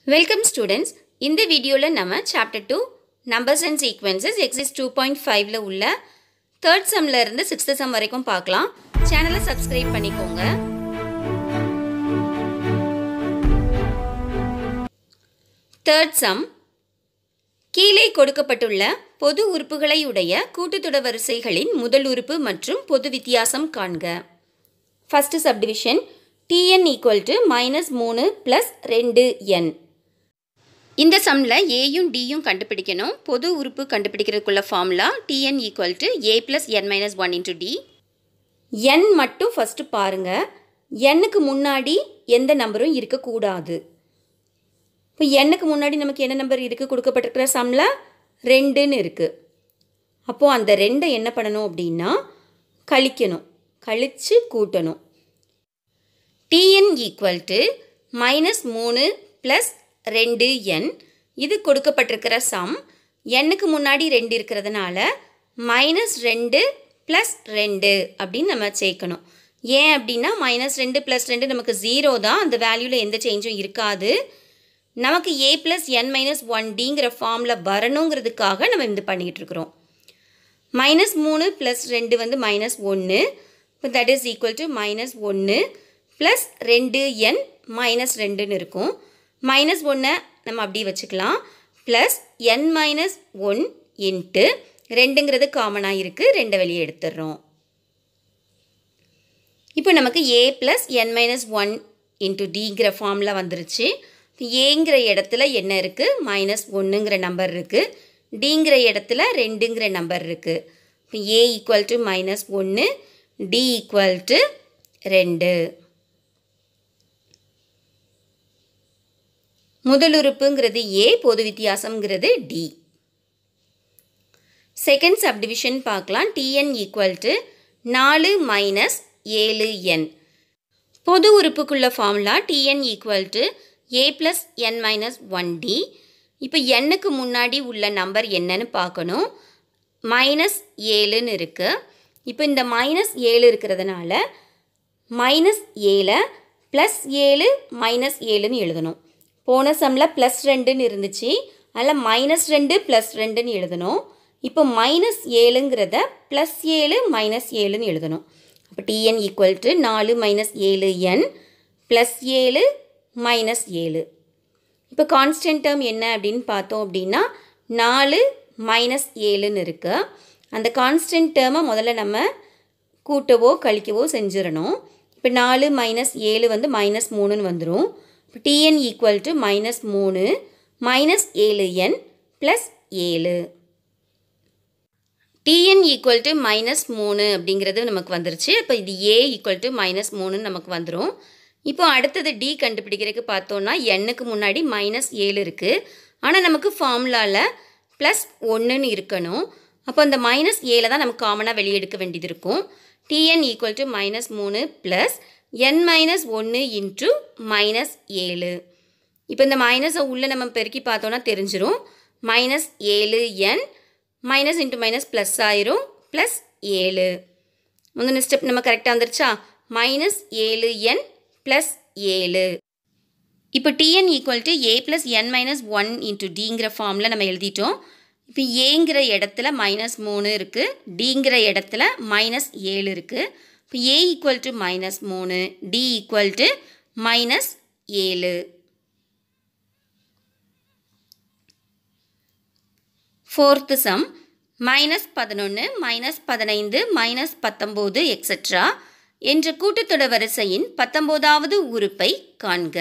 welcome students இந்த வீடியோவில் நம்ம chapter two numbers and sequences exercise two point ஃபைவ்ல உள்ள தேர்ட் சம்ல இருந்து சிக்ஸ்த் சம் வரைக்கும் பார்க்கலாம் சேனலை சப்ஸ்கிரைப் பண்ணிக்கோங்க தேர்ட் சம் கீழே கொடுக்கப்பட்டுள்ள பொது உறுப்புகளை உடைய கூட்டுத்தொடர் வரிசைகளின் முதல் உறுப்பு மற்றும் பொது வித்தியாசம் காண்க first subdivision t n equal to minus மூணு ப்ளஸ் ரெண்டு என் இந்த சம்மில் ஏயும் டியும் கண்டுபிடிக்கணும் பொது உறுப்பு கண்டுபிடிக்கிறதுக்குள்ள formula t n equal to a plus n minus one into d n மட்டும் ஃபஸ்ட்டு பாருங்கள் எண்ணுக்கு முன்னாடி எந்த நம்பரும் இருக்கக்கூடாது இப்போ எண்ணுக்கு முன்னாடி நமக்கு என்ன நம்பர் இருக்குது கொடுக்கப்பட்டிருக்கிற சம்மில் ரெண்டுன்னு இருக்குது அப்போது அந்த ரெண்டை என்ன பண்ணணும் அப்படின்னா கழிக்கணும் கழித்து கூட்டணும் டிஎன் ஈக்குவல் டு மைனஸ் மூணு ப்ளஸ் ரெண்டு என் இது கொடுக்கப்பட்டிருக்கிற சம் எண்ணுக்கு முன்னாடி ரெண்டு இருக்கிறதுனால மைனஸ் ரெண்டு ப்ளஸ் ரெண்டு அப்படின்னு நம்ம சேர்க்கணும் ஏன் அப்படின்னா மைனஸ் ரெண்டு ப்ளஸ் ரெண்டு நமக்கு ஜீரோ தான் அந்த வேல்யூவில் எந்த சேஞ்சும் இருக்காது நமக்கு a plus n minus one டிங்கிற ஃபார்மில் வரணுங்கிறதுக்காக நம்ம இது பண்ணிக்கிட்டு இருக்கிறோம் மைனஸ் மூணு ப்ளஸ் ரெண்டு வந்து மைனஸ் ஒன்று இப்போ that is equal to minus ஒன்று ப்ளஸ் ரெண்டு என் மைனஸ் ரெண்டுன்னு இருக்கும் மைனஸ் ஒன்றை நம்ம அப்படி வச்சுக்கலாம் plus n minus one into ரெண்டுங்கிறது காமனாக இருக்குது ரெண்டை வெளியே எடுத்துடுறோம் இப்போ நமக்கு a plus n minus one into டிங்கிற ஃபார்மில் வந்துருச்சு ஏங்கிற இடத்துல என்ன இருக்குது மைனஸ் ஒன்றுங்கிற நம்பர் இருக்குது டிங்கிற இடத்துல ரெண்டுங்கிற நம்பர் இருக்குது இப்போ ஏ ஈக்குவல் டு மைனஸ் ஒன்று டி ஈக்குவல் டு ரெண்டு முதலுறுப்புங்கிறது ஏ பொது வித்தியாசம்ங்கிறது டி செகண்ட் சப்டிவிஷன் பார்க்கலாம் டிஎன் ஈக்குவல் டு நாலு மைனஸ் ஏழு என் பொது உறுப்புக்குள்ள formula t n equal to a plus n minus one d இப்போ எண்ணுக்கு முன்னாடி உள்ள நம்பர் என்னன்னு பார்க்கணும் மைனஸ் ஏழுன்னு இருக்குது இப்போ இந்த மைனஸ் ஏழு இருக்கிறதுனால மைனஸ் ஏழை ப்ளஸ் ஏழு மைனஸ் ஏழுன்னு எழுதணும் போன சம்மில் ப்ளஸ் ரெண்டுன்னு இருந்துச்சு அதில் மைனஸ் ரெண்டு ப்ளஸ் ரெண்டுன்னு எழுதணும் இப்போ மைனஸ் ஏழுங்கிறத ப்ளஸ் ஏழு மைனஸ் ஏழுன்னு எழுதணும் அப்போ டிஎன் ஈக்குவல் டு நாலு மைனஸ் ஏழு என் ப்ளஸ் ஏழு மைனஸ் ஏழு இப்போ கான்ஸ்டன்ட் டேர்ம் என்ன அப்படின்னு பார்த்தோம் அப்படின்னா நாலு மைனஸ் ஏழுன்னு இருக்குது அந்த கான்ஸ்டன்ட் டேர்மை முதல்ல நம்ம கூட்டவோ கழிக்கவோ செஞ்சிடணும் இப்போ நாலு மைனஸ் ஏழு வந்து மைனஸ் மூணுன்னு வந்துடும் இப்போ டிஎன் ஈக்குவல் டு மைனஸ் மூணு மைனஸ் ஏழு என் ப்ளஸ் ஏழு டிஎன் ஈக்குவல் டு மைனஸ் மூணு அப்படிங்கிறது நமக்கு வந்துருச்சு இப்போ இது ஏ ஈக்குவல் டு மைனஸ் மூணுன்னு நமக்கு வந்துடும் இப்போ அடுத்தது டி கண்டுபிடிக்கிறதுக்கு பார்த்தோன்னா எண்ணுக்கு முன்னாடி மைனஸ் ஏழு இருக்குது ஆனால் நமக்கு ஃபார்முலாவில் ப்ளஸ் ஒன்றுன்னு இருக்கணும் அப்போ அந்த மைனஸ் ஏழை தான் நமக்கு காமனாக வெளியே எடுக்க வேண்டியது இருக்கும் டிஎன் ஈக்குவல் டு மைனஸ் மூணு ப்ளஸ் என் மைனஸ் ஒன்று இன்ட்டு மைனஸ் ஏழு இப்போ இந்த மைனஸை உள்ளே நம்ம பெருக்கி பார்த்தோன்னா தெரிஞ்சிடும் மைனஸ் ஏழு n minus into minus plus ஆயிரும் ப்ளஸ் ஏழு முந்தின ஸ்டெப் நம்ம கரெக்டாக வந்துருச்சா மைனஸ் ஏழு என் ப்ளஸ் ஏழு இப்போ t n equal to a plus n minus one into டிங்கிற ஃபார்மில் நம்ம எழுதிட்டோம் இப்போ ஏங்கிற இடத்துல மைனஸ் மூணு இருக்குது டிங்கிற இடத்துல மைனஸ் ஏழு இருக்குது இப்போ ஏ ஈக்குவல் டு மைனஸ் மூணு டி ஈக்குவல் டு மைனஸ் ஏழு ஃபோர்த்து சம் மைனஸ் பதினொன்று மைனஸ் பதினைந்து மைனஸ் பத்தொம்போது எக்ஸட்ரா என்ற கூட்டுத்தொடர் வரிசையின் பத்தொம்போதாவது உறுப்பை காண்க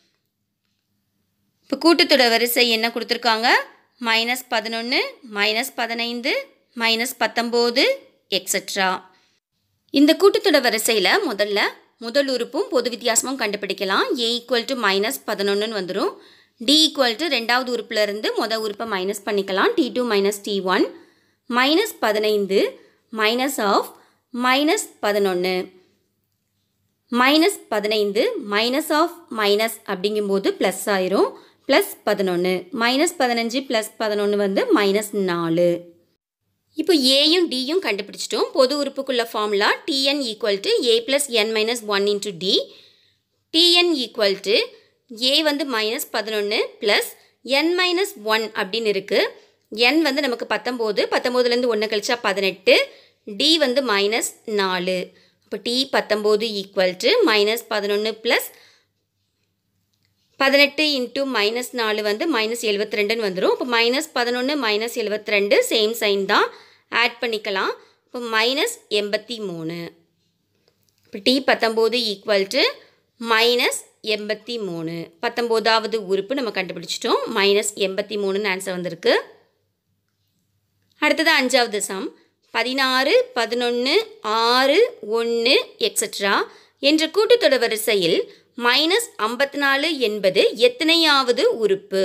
இப்போ கூட்டுத்தொடர் வரிசை என்ன கொடுத்துருக்காங்க மைனஸ் பதினொன்று மைனஸ் பதினைந்து மைனஸ் பத்தொம்போது எக்ஸட்ரா இந்த கூட்டுத்தொடர் வரிசையில் முதல்ல முதல் உறுப்பும் பொது வித்தியாசமும் கண்டுபிடிக்கலாம் ஏ ஈக்குவல் டு மைனஸ் பதினொன்றுன்னு வந்துடும் டி ஈக்குவல் டு ரெண்டாவது உறுப்புலேருந்து மொதல் உறுப்பை மைனஸ் பண்ணிக்கலாம் d two minus d one minus பதினைந்து மைனஸ் ஆஃப் மைனஸ் பதினொன்று மைனஸ் பதினைந்து மைனஸ் ஆஃப் மைனஸ் அப்படிங்கும்போது ப்ளஸ் ஆயிரும் ப்ளஸ் பதினொன்று மைனஸ் பதினஞ்சு ப்ளஸ் பதினொன்று வந்து மைனஸ் நாலு இப்போ ஏயும் டியும் கண்டுபிடிச்சிட்டோம் பொது உறுப்புக்குள்ள formula t n equal to a plus n minus one into d t n equal to a வந்து மைனஸ் பதினொன்று ப்ளஸ் என் மைனஸ் ஒன் அப்படின்னு இருக்குது என் வந்து நமக்கு பத்தொம்போது பத்தொம்போதுலேருந்து ஒன்று கழிச்சா பதினெட்டு டி வந்து மைனஸ் நாலு அப்போ டி பத்தொம்போது ஈக்குவல் டு மைனஸ் பதினொன்று ப்ளஸ் பதினெட்டு இன்ட்டு மைனஸ் நாலு வந்து மைனஸ் எழுபத்தி ரெண்டுன்னு வந்துடும் இப்போ மைனஸ் பதினொன்று மைனஸ் எழுபத்தி ரெண்டு சேம் சைன் தான் ஆட் பண்ணிக்கலாம் இப்போ மைனஸ் எண்பத்தி மூணு இப்போ டி பத்தொம்போது ஈக்குவல் டு மைனஸ் எண்பத்தி மூணு பத்தொம்போதாவது உறுப்பு நம்ம கண்டுபிடிச்சிட்டோம் மைனஸ் எண்பத்தி மூணுன்னு ஆன்சர் வந்திருக்கு அடுத்தது அஞ்சாவது சம் பதினாறு பதினொன்று ஆறு ஒன்று எக்ஸட்ரா என்ற கூட்டுத்தொடர் வரிசையில் மைனஸ் ஐம்பத்தி நாலு என்பது எத்தனையாவது உறுப்பு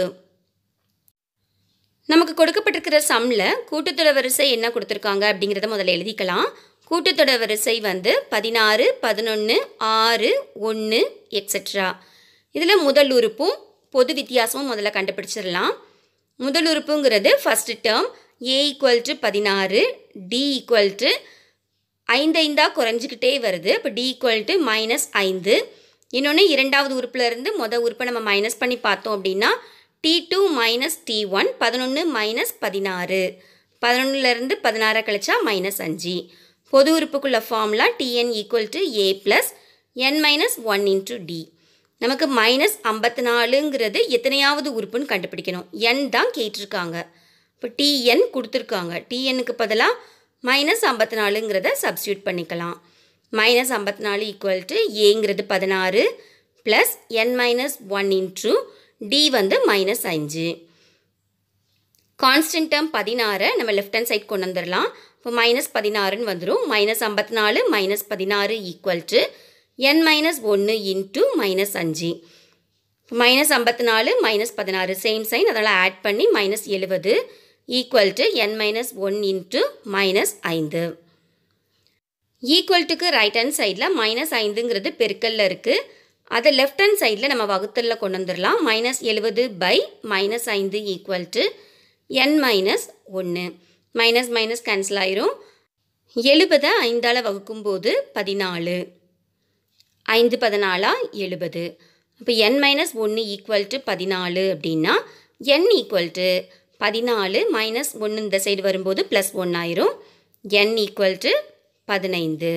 நமக்கு கொடுக்கப்பட்டிருக்கிற சம்மில் கூட்டுத்தொடர் வரிசை என்ன கொடுத்துருக்காங்க அப்படிங்கிறத முதல்ல எழுதிக்கலாம் கூட்டுத்தொடர் வரிசை வந்து பதினாறு பதினொன்று ஆறு ஒன்று எக்ஸட்ரா இதில் முதல் உறுப்பும் பொது வித்தியாசமும் முதல்ல கண்டுபிடிச்சிடலாம் முதல் உறுப்புங்கிறது first term a equal to பதினாறு டி ஈக்குவல் டு ஐந்து ஐந்தாக குறைஞ்சிக்கிட்டே வருது இப்போ டி ஈக்குவல் டு மைனஸ் ஐந்து இன்னொன்று இரண்டாவது உறுப்பில் இருந்து மொதல் உறுப்பை நம்ம மைனஸ் பண்ணி பார்த்தோம் அப்படின்னா d two minus d one பதினொன்று மைனஸ் பதினாறு பதினொன்றுலேருந்து பதினாறை கழிச்சா மைனஸ் அஞ்சு பொது உறுப்புக்குள்ள formula t n equal to a plus n minus one into d நமக்கு மைனஸ் ஐம்பத்தி நாலுங்கிறது எத்தனையாவது உறுப்புன்னு கண்டுபிடிக்கணும் என் தான் கேட்டிருக்காங்க இப்போ டிஎன் கொடுத்துருக்காங்க டிஎன்னுக்கு பதிலாக மைனஸ் ஐம்பத்தி நாலுங்கிறத சப்ஸ்டியூட் பண்ணிக்கலாம் மைனஸ் ஐம்பத்தி நாலு ஈக்குவல் டு ஏங்கிறது பதினாறு plus n minus one into d வந்து மைனஸ் அஞ்சு கான்ஸ்டன்ட் டேர்ம் பதினாறை நம்ம லெஃப்ட் ஹேண்ட் சைட் கொண்டு வந்துடலாம் இப்போ மைனஸ் பதினாறுன்னு வந்துடும் மைனஸ் ஐம்பத்தி நாலு மைனஸ் பதினாறு ஈக்குவல் டு என் மைனஸ் ஒன்று இன்ட்டு மைனஸ் அஞ்சு மைனஸ் ஐம்பத்தி நாலு மைனஸ் பதினாறு சேம் சைன் அதனால் ஆட் பண்ணி மைனஸ் எழுபது equal to n minus one into minus ஐந்து ஈக்குவல்ட்டுக்கு ரைட் ஹேண்ட் சைடில் மைனஸ் ஐந்துங்கிறது பெருக்கல்ல இருக்குது அதை லெஃப்ட் ஹேண்ட் சைடில் நம்ம வகுத்தலில் கொண்டு வந்துடலாம் மைனஸ் எழுபது பை மைனஸ் ஐந்து ஈக்குவல் டு என் மைனஸ் ஒன்று மைனஸ் மைனஸ் கேன்சல் ஆயிரும் எழுபதை ஐந்தால் வகுக்கும்போது பதினாலு ஐந்து பதினாலா எழுபது அப்போ என் மைனஸ் ஒன்று ஈக்குவல் டு பதினாலு அப்படின்னா என் ஈக்குவல் டு பதினாலு மைனஸ் ஒன்று இந்த சைடு வரும்போது ப்ளஸ் ஒன் ஆயிரும் என் ஈக்குவல் டு பதினைந்து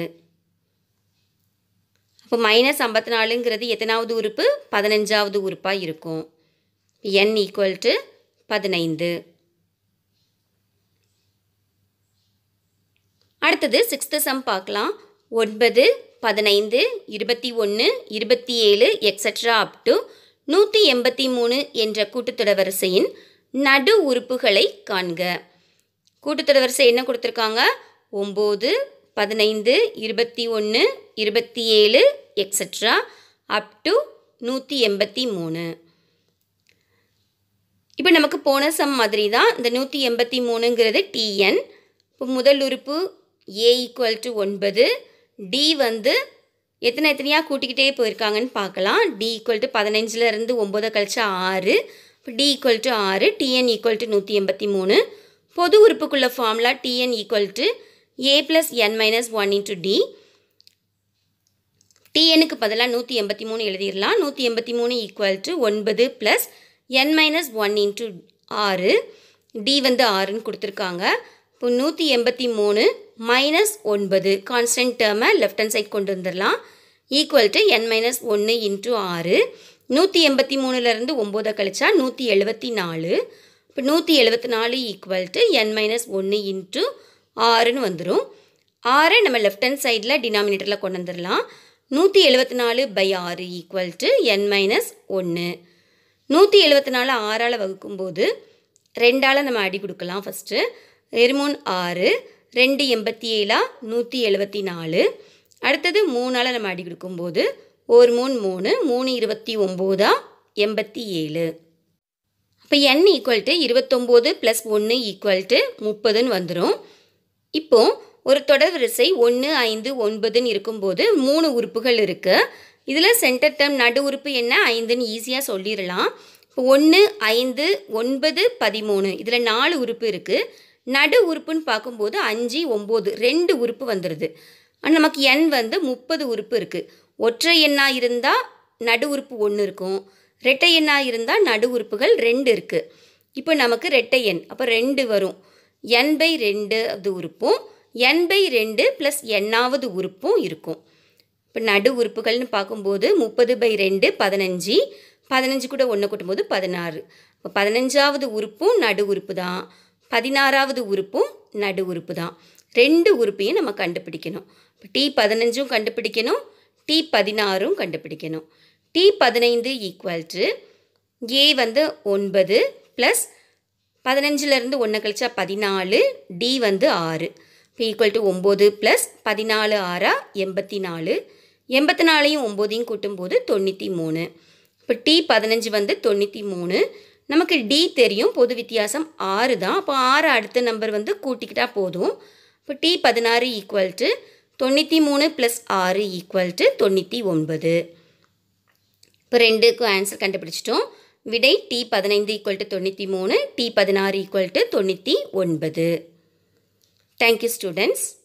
அப்போ மைனஸ் ஐம்பத்தி நாலுங்கிறது எத்தனாவது உறுப்பு பதினஞ்சாவது உறுப்பாக இருக்கும் என் ஈக்குவல் டு பதினைந்து அடுத்தது சிக்ஸ்த்து சம் பார்க்கலாம் ஒன்பது பதினைந்து இருபத்தி ஒன்று இருபத்தி ஏழு எக்ஸட்ரா அப் டு நூற்றி எண்பத்தி மூணு என்ற கூட்டுத்தொடர் வரிசையின் நடு உறுப்புகளை காண்க கூட்டுத்தொடர் வரிசை என்ன கொடுத்துருக்காங்க ஒம்பது பதினைந்து இருபத்தி ஒன்று இருபத்தி ஏழு எக்ஸட்ரா அப் டு நூற்றி எண்பத்தி மூணு இப்போ நமக்கு போன சம் மாதிரி தான் இந்த நூற்றி எண்பத்தி மூணுங்கிறது டிஎன் இப்போ முதல் உறுப்பு ஏ ஈக்குவல் டு ஒன்பது டி வந்து எத்தனை எத்தனையாக கூட்டிக்கிட்டே போயிருக்காங்கன்னு பார்க்கலாம் டி ஈக்குவல் டு பதினஞ்சுலேருந்து ஒம்பதை கழிச்சா ஆறு இப்போ டி ஈக்குவல் டு ஆறு டிஎன் ஈக்குவல் டு நூற்றி எண்பத்தி மூணு பொது உறுப்புக்குள்ள formula t n equal to a plus n minus one into d டிஎனுக்கு பதிலாக நூற்றி எண்பத்தி மூணு எழுதிடலாம் நூற்றி எண்பத்தி மூணு ஈக்குவல் டு ஒன்பது plus n minus one into ஆறு டி வந்து ஆறுன்னு கொடுத்துருக்காங்க இப்போ நூற்றி எண்பத்தி மூணு மைனஸ் ஒன்பது கான்ஸ்டன்ட் டேர்மை லெஃப்ட் ஹேண்ட் சைட் கொண்டு வந்துடலாம் ஈக்குவல் டு என் மைனஸ் ஒன்று இன்ட்டு ஆறு நூற்றி எண்பத்தி மூணுலேருந்து ஒம்போதை கழிச்சா நூற்றி எழுபத்தி நாலு இப்போ நூற்றி எழுபத்தி நாலு ஈக்குவல் டு என் மைனஸ் ஒன்று இன்ட்டு ஆறுன்னு வந்துடும் ஆறை நம்ம லெஃப்ட் ஹேண்ட் சைடில் டினாமினேட்டரில் கொண்டு வந்துடலாம் நூற்றி எழுபத்தி நாலு பை ஆறு ஈக்குவல் டு என் மைனஸ் ஒன்று நூற்றி எழுபத்தி நாலு ஆறால் வகுக்கும்போது ரெண்டால் நம்ம அடி கொடுக்கலாம் ஃபஸ்ட்டு எருமூன் ஆறு ரெண்டு எண்பத்தி ஏழா நூற்றி எழுபத்தி நாலு அடுத்தது மூணால் நம்ம அடி கொடுக்கும்போது ஒரு மூணு மூணு மூணு இருபத்தி ஒம்போதா எண்பத்தி ஏழு அப்போ என் ஈக்குவல் டு இருபத்தொம்போது ப்ளஸ் ஒன்று ஈக்குவல் டு முப்பதுன்னு வந்துடும் இப்போது ஒரு தொடர் வரிசை ஒன்று ஐந்து ஒன்பதுன்னு இருக்கும்போது மூணு உறுப்புகள் இருக்குது இதில் சென்டர் டேர்ம் நடு உறுப்பு என்ன ஐந்துன்னு ஈஸியாக சொல்லிடலாம் இப்போ ஒன்று ஐந்து ஒன்பது பதிமூணு இதில் நாலு உறுப்பு இருக்குது நடு உறுப்புன்னு பார்க்கும்போது அஞ்சு ஒம்பது ரெண்டு உறுப்பு வந்துடுது ஆனால் நமக்கு எண் வந்து முப்பது உறுப்பு இருக்குது ஒற்றை எண்ணாக இருந்தால் நடு உறுப்பு ஒன்று இருக்கும் ரெட்டை எண்ணாக இருந்தால் நடு உறுப்புகள் ரெண்டு இருக்குது இப்போ நமக்கு ரெட்டை எண் அப்போ ரெண்டு வரும் என் பை ரெண்டு அது உறுப்பும் என் பை ரெண்டு ப்ளஸ் எண்ணாவது உறுப்பும் இருக்கும் இப்போ நடு உறுப்புகள்னு பார்க்கும்போது முப்பது பை ரெண்டு பதினஞ்சு பதினஞ்சு கூட ஒன்று கூட்டும்போது பதினாறு இப்போ பதினஞ்சாவது உறுப்பும் நடு உறுப்பு தான் பதினாறாவது உறுப்பும் நடு உறுப்பு தான் ரெண்டு உறுப்பையும் நம்ம கண்டுபிடிக்கணும் இப்போ டி பதினஞ்சும் கண்டுபிடிக்கணும் டி பதினாறும் கண்டுபிடிக்கணும் டி பதினைந்து ஈக்குவல் டு ஏ வந்து ஒன்பது ப்ளஸ் பதினஞ்சுலேருந்து ஒன்று கழிச்சா பதினாலு டி வந்து ஆறு இப்போ ஈக்குவல் டு ஒம்பது ப்ளஸ் பதினாலு ஆறா எண்பத்தி நாலு எண்பத்தி நாலையும் ஒம்போதையும் கூட்டும்போது தொண்ணூற்றி மூணு இப்போ டி பதினஞ்சு வந்து தொண்ணூற்றி மூணு நமக்கு டி தெரியும் பொது வித்தியாசம் ஆறு தான் அப்போ ஆறு அடுத்த நம்பர் வந்து கூட்டிக்கிட்டா போதும் இப்போ டி பதினாறு ஈக்குவல் டு தொண்ணூற்றி மூணு ப்ளஸ் ஆறு ஈக்குவல் டு தொண்ணூற்றி ஒன்பது இப்போ ரெண்டுக்கும் ஆன்சர் கண்டுபிடிச்சிட்டோம் விடை டி பதினைந்து ஈக்குவல் டு தொண்ணூற்றி மூணு டி பதினாறு ஈக்குவல் டு தொண்ணூற்றி ஒன்பது தேங்க்யூ ஸ்டூடெண்ட்ஸ்